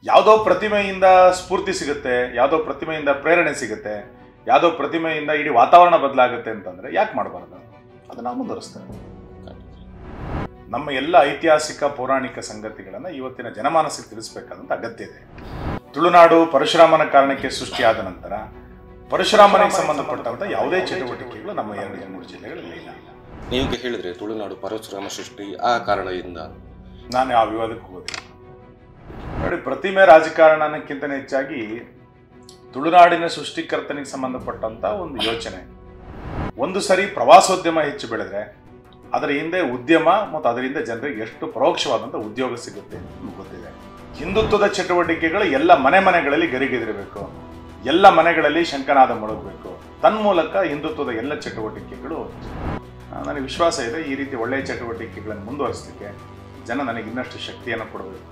ಯಾವುದೋ ಪ್ರತಿಮೆಯಿಂದ ಸ್ಫೂರ್ತಿ ಸಿಗುತ್ತೆ ಯಾವುದೋ ಪ್ರತಿಮೆಯಿಂದ ಪ್ರೇರಣೆ ಸಿಗುತ್ತೆ ಯಾವುದೋ ಪ್ರತಿಮೆಯಿಂದ ಇಡೀ ವಾತಾವರಣ ಬದಲಾಗುತ್ತೆ ಅಂತಂದ್ರೆ ಯಾಕೆ ಮಾಡಬಾರ್ದು ಅದನ್ನ ನಾವು ಮುಂದುವರಿಸ್ತೇವೆ ನಮ್ಮ ಎಲ್ಲ ಐತಿಹಾಸಿಕ ಪೌರಾಣಿಕ ಸಂಗತಿಗಳನ್ನು ಇವತ್ತಿನ ಜನಮಾನಸಕ್ಕೆ ತಿಳಿಸಬೇಕಾದಂತ ಅಗತ್ಯ ಇದೆ ತುಳುನಾಡು ಪರಶುರಾಮನ ಕಾರಣಕ್ಕೆ ಸೃಷ್ಟಿಯಾದ ನಂತರ ಪರಶುರಾಮನಿಗೆ ಸಂಬಂಧಪಟ್ಟಂತ ಯಾವುದೇ ಚಟುವಟಿಕೆಗಳು ನಮ್ಮ ಎರಡು ಮೂರು ಜಿಲ್ಲೆಗಳಲ್ಲಿ ಇಲ್ಲ ನೀವು ಹೇಳಿದ್ರೆ ತುಳುನಾಡು ಪರಶುರಾಮ ಸೃಷ್ಟಿ ಆ ಕಾರಣದಿಂದ ನಾನು ಆ ವಿವಾದಕ್ಕೆ ಹೋಗೋದಿಲ್ಲ ನೋಡಿ ಪ್ರತಿಮೆ ರಾಜಕಾರಣಕ್ಕಿಂತ ಹೆಚ್ಚಾಗಿ ತುಳುನಾಡಿನ ಸೃಷ್ಟಿಕರ್ತನಿಗೆ ಸಂಬಂಧಪಟ್ಟಂತ ಒಂದು ಯೋಚನೆ ಒಂದು ಸರಿ ಪ್ರವಾಸೋದ್ಯಮ ಹೆಚ್ಚು ಬೆಳೆದ್ರೆ ಅದರ ಹಿಂದೆ ಉದ್ಯಮ ಮತ್ತು ಅದರಿಂದ ಜನರಿಗೆ ಎಷ್ಟು ಪರೋಕ್ಷವಾದಂಥ ಉದ್ಯೋಗ ಸಿಗುತ್ತೆ ಅಂತ ನಮ್ಗೆ ಗೊತ್ತಿದೆ ಹಿಂದುತ್ವದ ಚಟುವಟಿಕೆಗಳು ಎಲ್ಲ ಮನೆ ಮನೆಗಳಲ್ಲಿ ಗರಿಗೆದಿರಬೇಕು ಎಲ್ಲ ಮನೆಗಳಲ್ಲಿ ಶಂಕನಾದ ಮೊಳಗಬೇಕು ತನ್ಮೂಲಕ ಹಿಂದುತ್ವದ ಎಲ್ಲ ಚಟುವಟಿಕೆಗಳು ಆ, ನನಗೆ ವಿಶ್ವಾಸ ಇದೆ ಈ ರೀತಿ ಒಳ್ಳೆಯ ಚಟುವಟಿಕೆಗಳನ್ನು ಮುಂದುವರಿಸಲಿಕ್ಕೆ ಜನ ನನಗೆ ಇನ್ನಷ್ಟು ಶಕ್ತಿಯನ್ನು ಕೊಡಬೇಕು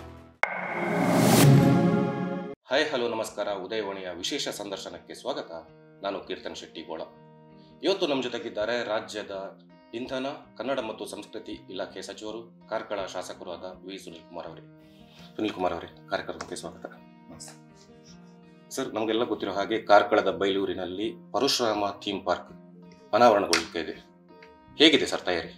ಹಾಯ್ ಹಲೋ ನಮಸ್ಕಾರ ಉದಯವಾಣಿಯ ವಿಶೇಷ ಸಂದರ್ಶನಕ್ಕೆ ಸ್ವಾಗತ ನಾನು ಕೀರ್ತನ್ ಶೆಟ್ಟಿಗೋಳ ಇವತ್ತು ನಮ್ಮ ಜೊತೆಗಿದ್ದಾರೆ ರಾಜ್ಯದ ಇಂಧನ ಕನ್ನಡ ಮತ್ತು ಸಂಸ್ಕೃತಿ ಇಲಾಖೆ ಸಚಿವರು ಕಾರ್ಕಳ ಶಾಸಕರು ಆದ ವಿ ಸುನಿಲ್ ಕುಮಾರ್ ಅವರೇ ಸುನಿಲ್ ಕುಮಾರ್ ಅವರೇ ಕಾರ್ಯಕ್ರಮಕ್ಕೆ ಸ್ವಾಗತ ಸರ್ ನಮಗೆಲ್ಲ ಗೊತ್ತಿರೋ ಹಾಗೆ ಕಾರ್ಕಳದ ಬೈಲೂರಿನಲ್ಲಿ ಪರಶುರಾಮ ಥೀಮ್ ಪಾರ್ಕ್ ಅನಾವರಣಗೊಳ್ಳಲಿಕ್ಕೆ ಇದೆ ಹೇಗಿದೆ ಸರ್ ತಯಾರಿ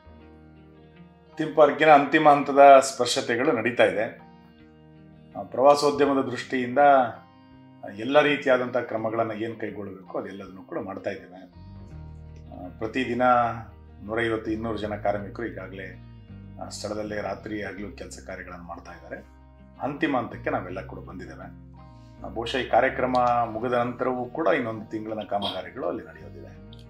ಥೀಮ್ ಪಾರ್ಕಿನ ಅಂತಿಮ ಹಂತದ ಸ್ಪರ್ಶತೆಗಳು ನಡೀತಾ ಇದೆ ಆ, ಪ್ರವಾಸೋದ್ಯಮದ ದೃಷ್ಟಿಯಿಂದ ಎಲ್ಲ ರೀತಿಯಾದಂಥ ಕ್ರಮಗಳನ್ನು ಏನು ಕೈಗೊಳ್ಳಬೇಕು ಅದೆಲ್ಲದನ್ನು ಕೂಡ ಮಾಡ್ತಾ ಇದ್ದೇವೆ ಆ, ಪ್ರತಿದಿನ ನೂರೈವತ್ತು ಇನ್ನೂರು ಜನ ಕಾರ್ಮಿಕರು ಈಗಾಗಲೇ ಆ, ಸ್ಥಳದಲ್ಲೇ ರಾತ್ರಿ ಆಗಲೂ ಕೆಲಸ ಕಾರ್ಯಗಳನ್ನು ಮಾಡ್ತಾ ಇದ್ದಾರೆ ಅಂತಿಮ ಹಂತಕ್ಕೆ ನಾವೆಲ್ಲ ಕೂಡ ಬಂದಿದ್ದೇವೆ ಆ, ಬಹುಶಃ ಈ ಕಾರ್ಯಕ್ರಮ ಮುಗಿದ ನಂತರವೂ ಕೂಡ ಇನ್ನೊಂದು ತಿಂಗಳಿನ ಕಾಮಗಾರಿಗಳು ಅಲ್ಲಿ ನಡೆಯೋದಿದೆ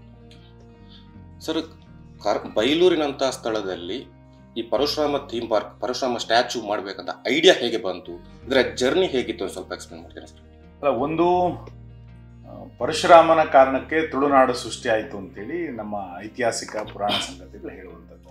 ಸರ್ ಕಾರ್ ಬೈಲೂರಿನಂಥ ಸ್ಥಳದಲ್ಲಿ ಈ Parashurama theme park Parashurama statue ಮಾಡಬೇಕಂತ ಐಡಿಯಾ ಹೇಗೆ ಬಂತು ಇದರ ಜರ್ನಿ ಹೇಗಿತ್ತು ಅಂತ ಸ್ವಲ್ಪ ಎಕ್ಸ್ಪ್ಲೇನ್ ಮಾಡ್ತೀರಾ ಸರ್ ಅಲ್ಲ ಒಂದು ಆ, ಪರಶುರಾಮನ ಕಾರಣಕ್ಕೆ ತುಳುನಾಡು ಸೃಷ್ಟಿ ಆಯಿತು ಅಂತೇಳಿ ನಮ್ಮ ಐತಿಹಾಸಿಕ ಪುರಾಣ ಸಂಗತಿಗಳು ಹೇಳುವಂಥದ್ದು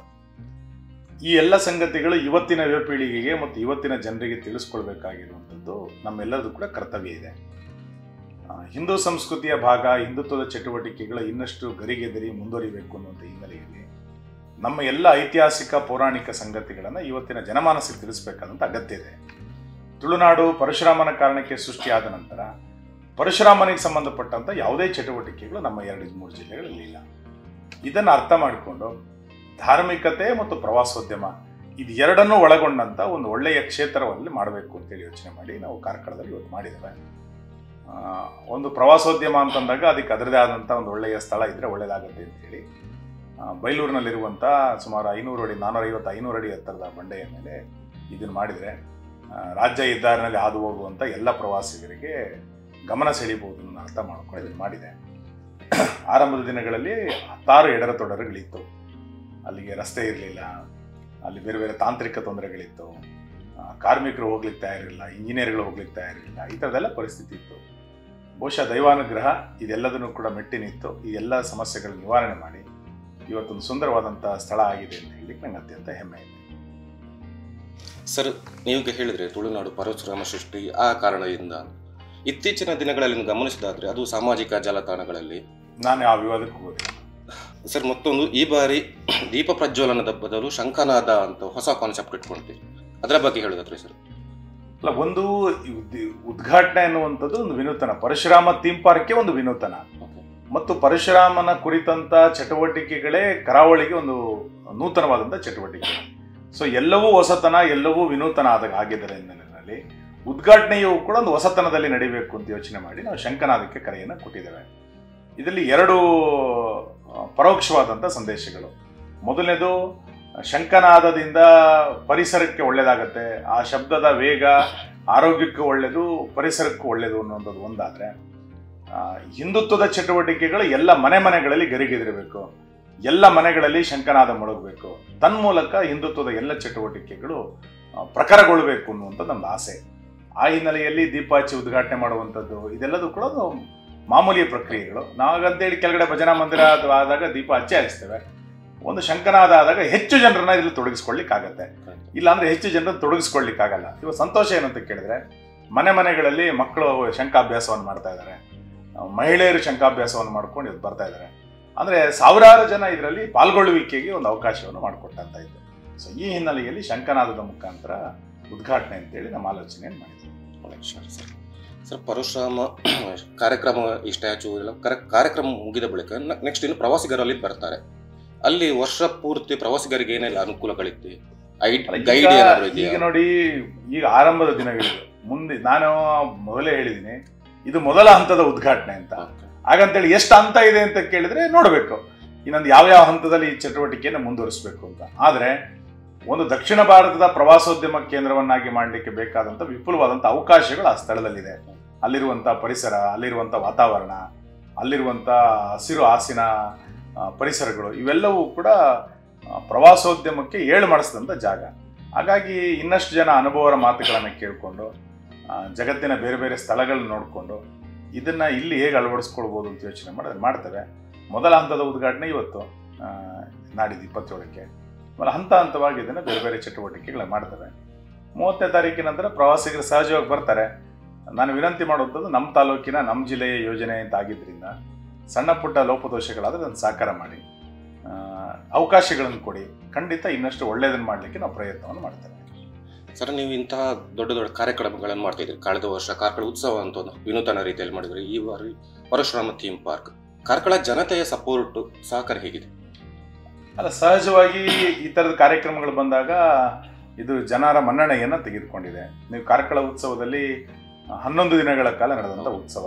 ಈ ಎಲ್ಲ ಸಂಗತಿಗಳು ಇವತ್ತಿನ ಯುವ ಪೀಳಿಗೆಗೆ ಮತ್ತು ಇವತ್ತಿನ ಜನರಿಗೆ ತಿಳಿಸ್ಕೊಳ್ಬೇಕಾಗಿರುವಂಥದ್ದು ನಮ್ಮೆಲ್ಲರದು ಕೂಡ ಕರ್ತವ್ಯ ಇದೆ ಆ, ಹಿಂದೂ ಸಂಸ್ಕೃತಿಯ ಭಾಗ ಹಿಂದುತ್ವದ ಚಟುವಟಿಕೆಗಳು ಇನ್ನಷ್ಟು ಗರಿಗೆದರಿ ಮುಂದುವರಿಬೇಕು ಅನ್ನುವಂಥ ಹಿನ್ನೆಲೆಯಲ್ಲಿ ನಮ್ಮ ಎಲ್ಲ ಐತಿಹಾಸಿಕ ಪೌರಾಣಿಕ ಸಂಗತಿಗಳನ್ನು ಇವತ್ತಿನ ಜನಮಾನಸಕ್ಕೆ ತಿಳಿಸ್ಬೇಕಾದಂಥ ಅಗತ್ಯ ಇದೆ ತುಳುನಾಡು ಪರಶುರಾಮನ ಕಾರಣಕ್ಕೆ ಸೃಷ್ಟಿಯಾದ ನಂತರ ಪರಶುರಾಮನಿಗೆ ಸಂಬಂಧಪಟ್ಟಂತ ಯಾವುದೇ ಚಟುವಟಿಕೆಗಳು ನಮ್ಮ ಎರಡು ಮೂರು ಜಿಲ್ಲೆಗಳಲ್ಲಿ ಇಲ್ಲ ಇದನ್ನು ಅರ್ಥ ಮಾಡಿಕೊಂಡು ಧಾರ್ಮಿಕತೆ ಮತ್ತು ಪ್ರವಾಸೋದ್ಯಮ ಇದು ಎರಡನ್ನೂ ಒಳಗೊಂಡಂತ ಒಂದು ಒಳ್ಳೆಯ ಕ್ಷೇತ್ರದಲ್ಲಿ ಮಾಡಬೇಕು ಅಂತೇಳಿ ಯೋಚನೆ ಮಾಡಿ ನಾವು ಕಾರ್ಕಳದಲ್ಲಿ ಇವತ್ತು ಮಾಡಿದ್ದೇವೆ ಆ, ಒಂದು ಪ್ರವಾಸೋದ್ಯಮ ಅಂತಂದಾಗ ಅದಕ್ಕೆ ಅದರದೇ ಆದಂಥ ಒಂದು ಒಳ್ಳೆಯ ಸ್ಥಳ ಇದ್ರೆ ಒಳ್ಳೆಯದಾಗುತ್ತೆ ಅಂತೇಳಿ ಆ, ಬೈಲೂರಿನಲ್ಲಿರುವಂಥ ಸುಮಾರು ಐನೂರು ಅಡಿ ನಾನ್ನೂರೈವತ್ತು ಐನೂರು ಅಡಿ ಎತ್ತರದ ಬಂಡೆಯ ಮೇಲೆ ಇದನ್ನು ಮಾಡಿದರೆ ಆ, ರಾಜ್ಯ ಹೆದ್ದಾರಿನಲ್ಲಿ ಹಾದು ಹೋಗುವಂಥ ಎಲ್ಲ ಪ್ರವಾಸಿಗರಿಗೆ ಗಮನ ಸೆಳೀಬಹುದು ಅನ್ನೋ ಅರ್ಥ ಮಾಡ್ಕೊಂಡು ಇದನ್ನು ಮಾಡಿದೆ ಆರಂಭದ ದಿನಗಳಲ್ಲಿ ಹತ್ತಾರು ಎಡರ ತೊಡರುಗಳಿತ್ತು ಅಲ್ಲಿಗೆ ರಸ್ತೆ ಇರಲಿಲ್ಲ ಅಲ್ಲಿ ಬೇರೆ ಬೇರೆ ತಾಂತ್ರಿಕ ತೊಂದರೆಗಳಿತ್ತು ಆ, ಕಾರ್ಮಿಕರು ಹೋಗ್ಲಿಕ್ಕೆ ತಯಾರಿರಲಿಲ್ಲ ಇಂಜಿನಿಯರ್ಗಳು ಹೋಗ್ಲಿಕ್ಕೆ ತಯಾರಿರಲಿಲ್ಲ ಈ ಥರದ್ದೆಲ್ಲ ಪರಿಸ್ಥಿತಿ ಇತ್ತು ಬಹುಶಃ ದೈವಾನುಗ್ರಹ ಇದೆಲ್ಲದನ್ನು ಕೂಡ ಮೆಟ್ಟಿ ನಿಂತು ಈ ಎಲ್ಲ ಸಮಸ್ಯೆಗಳ ನಿವಾರಣೆ ಮಾಡಿ ಇವತ್ತೊಂದು ಸುಂದರವಾದಂಥ ಸ್ಥಳ ಆಗಿದೆ ಅಂತ ಹೇಳಲಿಕ್ಕೆ ನಂಗೆ ಅತ್ಯಂತ ಹೆಮ್ಮೆ ಇದೆ ಸರ್ ನೀವು ಹೇಳಿದ್ರೆ ತುಳುನಾಡು ಪರಶುರಾಮ ಸೃಷ್ಟಿ ಆ ಕಾರಣದಿಂದ ಇತ್ತೀಚಿನ ದಿನಗಳಲ್ಲಿ ನೀವು ಗಮನಿಸಿದಾದ್ರೆ ಅದು ಸಾಮಾಜಿಕ ಜಾಲತಾಣಗಳಲ್ಲಿ ನಾನು ಆ ವಿವಾದಕ್ಕೆ ಹೋಗೋದಿಲ್ಲ ಸರ್ ಮತ್ತೊಂದು ಈ ಬಾರಿ ದೀಪ ಪ್ರಜ್ವಲನದ ಬದಲು ಶಂಖನಾದ ಅಂತ ಹೊಸ ಕಾನ್ಸೆಪ್ಟ್ ಇಟ್ಕೊಳ್ತೀವಿ ಅದರ ಬಗ್ಗೆ ಹೇಳೋದಾದ್ರೆ ಸರ್ ಅಲ್ಲ ಒಂದು ಉದ್- ಉದ್ಘಾಟನೆ ಅನ್ನುವಂಥದ್ದು ಒಂದು ವಿನೂತನ ಪರಶುರಾಮ ಥೀಮ್ ಪಾರ್ಕ್ಗೆ ಒಂದು ವಿನೂತನ ಮತ್ತು ಪರಶುರಾಮನ ಕುರಿತಂತ ಚಟುವಟಿಕೆಗಳೇ ಕರಾವಳಿಗೆ ಒಂದು ನೂತನವಾದಂಥ ಚಟುವಟಿಕೆ ಸೊ ಎಲ್ಲವೂ ಹೊಸತನ ಎಲ್ಲವೂ ವಿನೂತನ ಆದಾಗ ಆಗಿದ್ದಾರೆ ಹಿನ್ನೆಲೆಯಲ್ಲಿ ಉದ್ಘಾಟನೆಯು ಕೂಡ ಒಂದು ಹೊಸತನದಲ್ಲಿ ನಡಿಬೇಕು ಅಂತ ಯೋಚನೆ ಮಾಡಿ ನಾವು ಶಂಕನಾದಕ್ಕೆ ಕರೆಯನ್ನು ಕೊಟ್ಟಿದ್ದೇವೆ ಇದರಲ್ಲಿ ಎರಡು ಆ, ಪರೋಕ್ಷವಾದಂಥ ಸಂದೇಶಗಳು ಮೊದಲನೇದು ಶಂಕನಾದದಿಂದ ಪರಿಸರಕ್ಕೆ ಒಳ್ಳೆಯದಾಗತ್ತೆ ಆ ಶಬ್ದದ ವೇಗ ಆರೋಗ್ಯಕ್ಕೆ ಒಳ್ಳೆಯದು ಪರಿಸರಕ್ಕೂ ಒಳ್ಳೆಯದು ಅನ್ನೋದು ಒಂದಾದರೆ ಹಿಂದುತ್ವದ ಚಟುವಟಿಕೆಗಳು ಎಲ್ಲ ಮನೆ ಮನೆಗಳಲ್ಲಿ ಗರಿಗೆದಿರಬೇಕು ಎಲ್ಲ ಮನೆಗಳಲ್ಲಿ ಶಂಕನಾದ ಮೊಳಗಬೇಕು ತನ್ಮೂಲಕ ಹಿಂದುತ್ವದ ಎಲ್ಲ ಚಟುವಟಿಕೆಗಳು ಆ, ಪ್ರಖರಗೊಳ್ಳಬೇಕು ಅನ್ನುವಂಥದ್ದು ನಮ್ದು ಆಸೆ ಆ ಹಿನ್ನೆಲೆಯಲ್ಲಿ ದೀಪ ಹಚ್ಚಿ ಉದ್ಘಾಟನೆ ಮಾಡುವಂಥದ್ದು ಇದೆಲ್ಲದೂ ಕೂಡ ಒಂದು ಮಾಮೂಲಿ ಪ್ರಕ್ರಿಯೆಗಳು ನಾವಾಗಂತೇಳಿ ಕೆಳಗಡೆ ಭಜನಾ ಮಂದಿರ ಅಥವಾ ಆದಾಗ ದೀಪ ಹಚ್ಚಿ ಹಚ್ತೇವೆ ಒಂದು ಶಂಕನಾದ ಆದಾಗ ಹೆಚ್ಚು ಜನರನ್ನ ಇಲ್ಲಿ ತೊಡಗಿಸ್ಕೊಳ್ಳಿಕ್ಕಾಗತ್ತೆ ಇಲ್ಲಾಂದ್ರೆ ಹೆಚ್ಚು ಜನರನ್ನು ತೊಡಗಿಸ್ಕೊಳ್ಳಿಕ್ಕಾಗಲ್ಲ ಇವಾಗ ಸಂತೋಷ ಏನಂತ ಕೇಳಿದ್ರೆ ಮನೆ ಮನೆಗಳಲ್ಲಿ ಮಕ್ಕಳು ಶಂಕಾಭ್ಯಾಸವನ್ನು ಮಾಡ್ತಾ ಇದ್ದಾರೆ ಆ, ಮಹಿಳೆಯರು ಶಂಕಾಭ್ಯಾಸವನ್ನು ಮಾಡ್ಕೊಂಡು ಇವತ್ತು ಬರ್ತಾ ಇದ್ದಾರೆ ಅಂದ್ರೆ ಸಾವಿರಾರು ಜನ ಇದರಲ್ಲಿ ಪಾಲ್ಗೊಳ್ಳುವಿಕೆಗೆ ಒಂದು ಅವಕಾಶವನ್ನು ಮಾಡಿಕೊಟ್ಟಂತ ಇತ್ತು ಸೊ ಈ ಹಿನ್ನೆಲೆಯಲ್ಲಿ ಶಂಕನಾದದ ಮುಖಾಂತರ ಉದ್ಘಾಟನೆ ಅಂತೇಳಿ ನಮ್ಮ ಆಲೋಚನೆಯನ್ನು ಮಾಡಿದ್ವಿ ಒಳ್ಳೆ ವಿಚಾರ ಸರ್ ಸರ್ ಪರಶುರಾಮ ಕಾರ್ಯಕ್ರಮ ಈ ಸ್ಟ್ಯಾಚು ಎಲ್ಲ ಕರೆ ಕಾರ್ಯಕ್ರಮ ಮುಗಿದ ಬಳಿಕ ನೆಕ್ಸ್ಟ್ ಇನ್ನು ಪ್ರವಾಸಿಗರಲ್ಲಿ ಬರ್ತಾರೆ ಅಲ್ಲಿ ವರ್ಷ ಪೂರ್ತಿ ಪ್ರವಾಸಿಗರಿಗೆ ಏನೆಲ್ಲ ಅನುಕೂಲಗಳಿದೆ ಐಡ್ ಅಲ್ಲ, ಗೈಡ್ ಈಗ- ಏನಾದ್ರು ಈಗ ಇದೆಯಾ ನೋಡಿ ಈಗ ಆರಂಭದ ದಿನಗಳಿವೆ ಮುಂದೆ ನಾನು ಮೊದಲೇ ಹೇಳಿದ್ದೀನಿ ಇದು ಮೊದಲ ಹಂತದ ಉದ್ಘಾಟನೆ ಅಂತ ಹಾಗಂತೇಳಿ ಎಷ್ಟು ಹಂತ ಇದೆ ಅಂತ ಕೇಳಿದ್ರೆ ನೋಡಬೇಕು ಇನ್ನೊಂದು ಯಾವ ಯಾವ ಹಂತದಲ್ಲಿ ಈ ಚಟುವಟಿಕೆಯನ್ನು ಮುಂದುವರಿಸಬೇಕು ಅಂತ ಆದರೆ ಒಂದು ದಕ್ಷಿಣ ಭಾರತದ ಪ್ರವಾಸೋದ್ಯಮ ಕೇಂದ್ರವನ್ನಾಗಿ ಮಾಡಲಿಕ್ಕೆ ಬೇಕಾದಂಥ ವಿಪುಲವಾದಂಥ ಅವಕಾಶಗಳು ಆ ಸ್ಥಳದಲ್ಲಿದೆ ಅಲ್ಲಿರುವಂಥ ಪರಿಸರ ಅಲ್ಲಿರುವಂಥ ವಾತಾವರಣ ಅಲ್ಲಿರುವಂಥ ಹಸಿರು ಹಾಸಿನ ಆ, ಪರಿಸರಗಳು ಇವೆಲ್ಲವೂ ಕೂಡ ಆ, ಪ್ರವಾಸೋದ್ಯಮಕ್ಕೆ ಏಳು ಮಾಡಿಸಿದಂಥ ಜಾಗ ಹಾಗಾಗಿ ಇನ್ನಷ್ಟು ಜನ ಅನುಭವರ ಮಾತುಗಳನ್ನು ಕೇಳಿಕೊಂಡು ಜಗತ್ತಿನ ಬೇರೆ ಬೇರೆ ಸ್ಥಳಗಳನ್ನ ನೋಡಿಕೊಂಡು ಇದನ್ನ ಇಲ್ಲಿ ಹೇಗೆ ಅಳವಡಿಸ್ಕೊಳ್ಬೋದು ಅಂತ ಯೋಚನೆ ಮಾಡಿ ಅದನ್ನ ಮಾಡ್ತೇವೆ ಮೊದಲ ಹಂತದ ಉದ್ಘಾಟನೆ ಇವತ್ತು ಆ, ನಾಡಿದ್ದು ಇಪ್ಪತ್ತೇಳಕ್ಕೆ ಆಮೇಲೆ ಹಂತ ಹಂತವಾಗಿ ಇದನ್ನು ಬೇರೆ ಬೇರೆ ಚಟುವಟಿಕೆಗಳನ್ನ ಮಾಡ್ತೇವೆ ಮೂವತ್ತನೇ ತಾರೀಕಿನ ನಂತರ ಪ್ರವಾಸಿಗರು ಸಹಜವಾಗಿ ಬರ್ತಾರೆ ನಾನು ವಿನಂತಿ ಮಾಡುವಂಥದ್ದು ನಮ್ಮ ತಾಲೂಕಿನ ನಮ್ಮ ಜಿಲ್ಲೆಯ ಯೋಜನೆ ಅಂತ ಆಗಿದ್ದರಿಂದ ಸಣ್ಣ ಪುಟ್ಟ ಲೋಪದೋಷಗಳಾದರೆ ಅದನ್ನು ಸಾಕಾರ ಮಾಡಿ ಆ, ಅವಕಾಶಗಳನ್ನು ಕೊಡಿ ಖಂಡಿತ ಇನ್ನಷ್ಟು ಒಳ್ಳೆಯದನ್ನು ಮಾಡಲಿಕ್ಕೆ ನಾವು ಪ್ರಯತ್ನವನ್ನು ಮಾಡ್ತೇವೆ ಸರ್ ನೀವು ಇಂತಹ ದೊಡ್ಡ ದೊಡ್ಡ ಕಾರ್ಯಕ್ರಮಗಳನ್ನು ಮಾಡ್ತಿದ್ರಿ ಕಳೆದ ವರ್ಷ ಕಾರ್ಕಳ ಉತ್ಸವ ಅಂತ ಒಂದು ವಿನೂತನ ರೀತಿಯಲ್ಲಿ ಮಾಡಿದ್ರಿ ಈ ಬಾರಿ ಪರಶುರಾಮ ಥೀಮ್ ಪಾರ್ಕ್ ಕಾರ್ಕಳ ಜನತೆಯ ಸಪೋರ್ಟ್ ಸಹಕಾರ ಹೇಗಿದೆ ಅಲ್ಲ ಸಹಜವಾಗಿ ಈ ಥರದ ಕಾರ್ಯಕ್ರಮಗಳು ಬಂದಾಗ ಇದು ಜನರ ಮನ್ನಣೆಯನ್ನು ತೆಗೆದುಕೊಂಡಿದೆ ನೀವು ಕಾರ್ಕಳ ಉತ್ಸವದಲ್ಲಿ ಹನ್ನೊಂದು ದಿನಗಳ ಕಾಲ ನಡೆದಂಥ ಉತ್ಸವ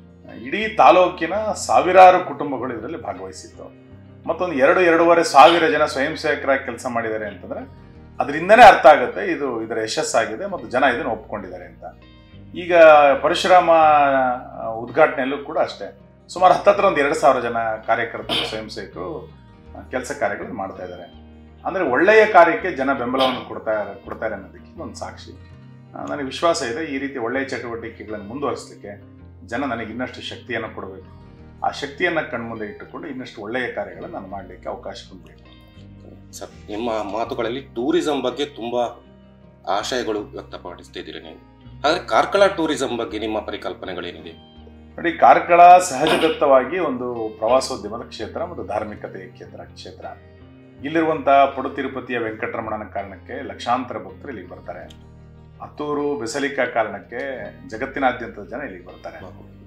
ಇಡೀ ತಾಲೂಕಿನ ಸಾವಿರಾರು ಕುಟುಂಬಗಳು ಇದರಲ್ಲಿ ಭಾಗವಹಿಸಿತ್ತು ಮತ್ತೊಂದು ಎರಡು ಎರಡೂವರೆ ಸಾವಿರ ಜನ ಸ್ವಯಂ ಸೇವಕರಾಗಿ ಕೆಲಸ ಮಾಡಿದ್ದಾರೆ ಅಂತಂದ್ರೆ ಅದರಿಂದನೇ ಅರ್ಥ ಆಗುತ್ತೆ ಇದು ಇದರ ಯಶಸ್ಸಾಗಿದೆ ಮತ್ತು ಜನ ಇದನ್ನು ಒಪ್ಕೊಂಡಿದ್ದಾರೆ ಅಂತ ಈಗ ಪರಶುರಾಮ ಆ, ಉದ್ಘಾಟನೆಯಲ್ಲೂ ಕೂಡ ಅಷ್ಟೇ ಸುಮಾರು ಹತ್ತತ್ರ ಒಂದು ಎರಡು ಸಾವಿರ ಜನ ಕಾರ್ಯಕರ್ತರು ಸ್ವಯಂ ಸೇವಕರು ಕೆಲಸ ಕಾರ್ಯಗಳನ್ನು ಮಾಡ್ತಾ ಇದ್ದಾರೆ ಅಂದರೆ ಒಳ್ಳೆಯ ಕಾರ್ಯಕ್ಕೆ ಜನ ಬೆಂಬಲವನ್ನು ಕೊಡ್ತಾ ಕೊಡ್ತಾರೆ ಅನ್ನೋದಕ್ಕೆ ಒಂದು ಸಾಕ್ಷಿ ಆ, ನನಗೆ ವಿಶ್ವಾಸ ಇದೆ ಈ ರೀತಿ ಒಳ್ಳೆಯ ಚಟುವಟಿಕೆಗಳನ್ನು ಮುಂದುವರಿಸಲಿಕ್ಕೆ ಜನ ನನಗೆ ಇನ್ನಷ್ಟು ಶಕ್ತಿಯನ್ನು ಕೊಡಬೇಕು ಆ ಶಕ್ತಿಯನ್ನು ಕಣ್ಮುಂದೆ ಇಟ್ಟುಕೊಂಡು ಇನ್ನಷ್ಟು ಒಳ್ಳೆಯ ಕಾರ್ಯಗಳನ್ನು ನಾನು ಮಾಡಲಿಕ್ಕೆ ಅವಕಾಶ ಕೊಡಬೇಕು ಸರ್ ನಿಮ್ಮ ಮಾತುಗಳಲ್ಲಿ ಟೂರಿಸಂ ಬಗ್ಗೆ ತುಂಬಾ ಆಶಯಗಳು ವ್ಯಕ್ತಪಡಿಸ್ತಿದ್ದೀರಿ ನೀವು ಆದರೆ ಕಾರ್ಕಳ ಟೂರಿಸಂ ಬಗ್ಗೆ ನಿಮ್ಮ ಪರಿಕಲ್ಪನೆಗಳೇನಿದೆ ನೋಡಿ ಕಾರ್ಕಳ ಸಹಜದತ್ತವಾಗಿ ಒಂದು ಪ್ರವಾಸೋದ್ಯಮದ ಕ್ಷೇತ್ರ ಮತ್ತು ಧಾರ್ಮಿಕತೆಯ ಕ್ಷೇತ್ರ ಕ್ಷೇತ್ರ ಇಲ್ಲಿರುವಂಥ ಪಡು ತಿರುಪತಿಯ ವೆಂಕಟರಮಣನ ಕಾರಣಕ್ಕೆ ಲಕ್ಷಾಂತರ ಭಕ್ತರು ಇಲ್ಲಿಗೆ ಬರ್ತಾರೆ ಹತ್ತೂರು ಬೆಸಲಿಕಾ ಕಾರಣಕ್ಕೆ ಜಗತ್ತಿನಾದ್ಯಂತದ ಜನ ಇಲ್ಲಿಗೆ ಬರ್ತಾರೆ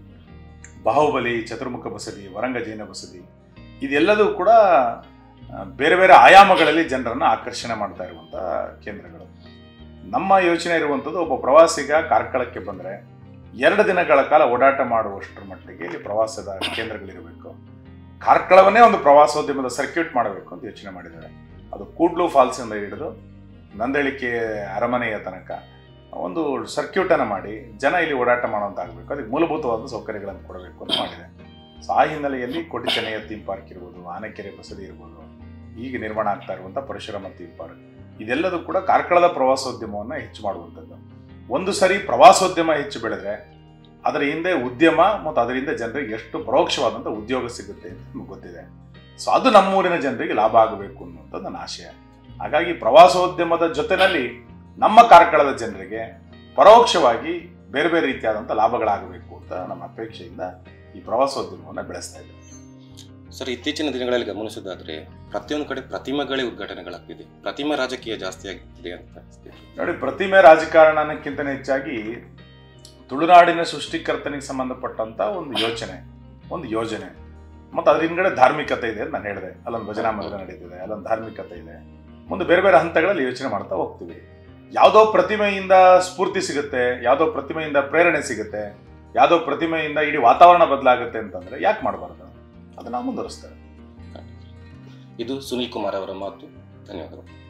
ಬಾಹುಬಲಿ ಚತುರ್ಮುಖ ಬಸದಿ ವರಂಗ ಜೈನ ಬಸದಿ ಇದೆಲ್ಲದೂ ಕೂಡ ಆ, ಬೇರೆ ಬೇರೆ ಆಯಾಮಗಳಲ್ಲಿ ಜನರನ್ನು ಆಕರ್ಷಣೆ ಮಾಡ್ತಾ ಇರುವಂಥ ಕೇಂದ್ರಗಳು ನಮ್ಮ ಯೋಚನೆ ಇರುವಂಥದ್ದು ಒಬ್ಬ ಪ್ರವಾಸಿಗ ಕಾರ್ಕಳಕ್ಕೆ ಬಂದರೆ ಎರಡು ದಿನಗಳ ಕಾಲ ಓಡಾಟ ಮಾಡುವಷ್ಟರ ಮಟ್ಟಿಗೆ ಇಲ್ಲಿ ಪ್ರವಾಸದ ಕೇಂದ್ರಗಳಿರಬೇಕು ಕಾರ್ಕಳವನ್ನೇ ಒಂದು ಪ್ರವಾಸೋದ್ಯಮದ ಸರ್ಕ್ಯೂಟ್ ಮಾಡಬೇಕು ಅಂತ ಯೋಚನೆ ಮಾಡಿದ್ದಾರೆ ಅದು ಕೂಡ್ಲು ಫಾಲ್ಸಿಂದ ಹಿಡಿದು ನಂದಳಿಕೆ ಅರಮನೆಯ ತನಕ ಒಂದು ಸರ್ಕ್ಯೂಟನ್ನು ಮಾಡಿ ಜನ ಇಲ್ಲಿ ಓಡಾಟ ಮಾಡುವಂತಾಗಬೇಕು ಅದಕ್ಕೆ ಮೂಲಭೂತವಾದ ಸೌಕರ್ಯಗಳನ್ನು ಕೊಡಬೇಕು ಅಂತ ಮಾಡಿದೆ ಸೊ ಆ ಹಿನ್ನೆಲೆಯಲ್ಲಿ ಕೋಟಿ ಚೆನ್ನಯ್ಯ ಥೀಮ್ ಪಾರ್ಕ್ ಇರ್ಬೋದು ಆನೆಕೆರೆ ಬಸದಿ ಇರ್ಬೋದು ಈಗ ನಿರ್ಮಾಣ ಆಗ್ತಾ ಇರುವಂಥ ಪರಶುರಾಮ ಥೀಮ್ ಪಾರ್ಕ್ ಇದೆಲ್ಲದೂ ಕೂಡ ಕಾರ್ಕಳದ ಪ್ರವಾಸೋದ್ಯಮವನ್ನು ಹೆಚ್ಚು ಮಾಡುವಂಥದ್ದು ಒಂದು ಸರಿ ಪ್ರವಾಸೋದ್ಯಮ ಹೆಚ್ಚು ಬೆಳೆದ್ರೆ ಅದರ ಹಿಂದೆ ಉದ್ಯಮ ಮತ್ತು ಅದರಿಂದ ಜನರಿಗೆ ಎಷ್ಟು ಪರೋಕ್ಷವಾದಂಥ ಉದ್ಯೋಗ ಸಿಗುತ್ತೆ ಅಂತ ನಮ್ಗೆ ಗೊತ್ತಿದೆ ಸೊ ಅದು ನಮ್ಮೂರಿನ ಜನರಿಗೆ ಲಾಭ ಆಗಬೇಕು ಅನ್ನುವಂಥದ್ದು ನನ್ನ ಆಶಯ ಹಾಗಾಗಿ ಪ್ರವಾಸೋದ್ಯಮದ ಜೊತೆಯಲ್ಲಿ ನಮ್ಮ ಕಾರ್ಕಳದ ಜನರಿಗೆ ಪರೋಕ್ಷವಾಗಿ ಬೇರೆ ಬೇರೆ ರೀತಿಯಾದಂಥ ಲಾಭಗಳಾಗಬೇಕು ಅಂತ ನಮ್ಮ ಅಪೇಕ್ಷೆಯಿಂದ ಈ ಪ್ರವಾಸೋದ್ಯಮವನ್ನು ಬೆಳೆಸ್ತಾ ಇದ್ದೇವೆ ಸರ್ ಇತ್ತೀಚಿನ ದಿನಗಳಲ್ಲಿ ಗಮನಿಸೋದಾದ್ರೆ ಪ್ರತಿಯೊಂದು ಕಡೆ ಪ್ರತಿಮೆಗಳೇ ಉದ್ಘಾಟನೆಗಳಾಗ್ತಿದೆ ಪ್ರತಿಮೆ ರಾಜಕೀಯ ಜಾಸ್ತಿ ಆಗ್ತಿದೆ ಅಂತ ಅನಿಸ್ತಿದೆ ನೋಡಿ ಪ್ರತಿಮೆ ರಾಜಕಾರಣಕ್ಕಿಂತ ಹೆಚ್ಚಾಗಿ ತುಳುನಾಡಿನ ಸೃಷ್ಟಿಕರ್ತನಿಗೆ ಸಂಬಂಧಪಟ್ಟಂತ ಒಂದು ಯೋಚನೆ ಒಂದು ಯೋಜನೆ ಮತ್ತು ಅದ್ರ ಹಿಂದ್ಗಡೆ ಧಾರ್ಮಿಕತೆ ಇದೆ ಅಂತ ನಾನು ಹೇಳಿದೆ ಅಲ್ಲೊಂದು ಭಜನಾ ಮಂದಿರ ನಡೀತಿದೆ ಅಲ್ಲೊಂದು ಧಾರ್ಮಿಕತೆ ಇದೆ ಮುಂದೆ ಬೇರೆ ಬೇರೆ ಹಂತಗಳಲ್ಲಿ ಯೋಚನೆ ಮಾಡ್ತಾ ಹೋಗ್ತೀವಿ ಯಾವುದೋ ಪ್ರತಿಮೆಯಿಂದ ಸ್ಫೂರ್ತಿ ಸಿಗುತ್ತೆ ಯಾವುದೋ ಪ್ರತಿಮೆಯಿಂದ ಪ್ರೇರಣೆ ಸಿಗುತ್ತೆ ಯಾವುದೋ ಪ್ರತಿಮೆಯಿಂದ ಇಡೀ ವಾತಾವರಣ ಬದಲಾಗುತ್ತೆ ಅಂತಂದ್ರೆ ಯಾಕೆ ಮಾಡಬಾರ್ದು ಅದನ್ನ ಮುಂದುವರಿಸ್ತೇವೆ ಇದು ಸುನಿಲ್ ಕುಮಾರ್ ಅವರ ಮಾತು ಧನ್ಯವಾದಗಳು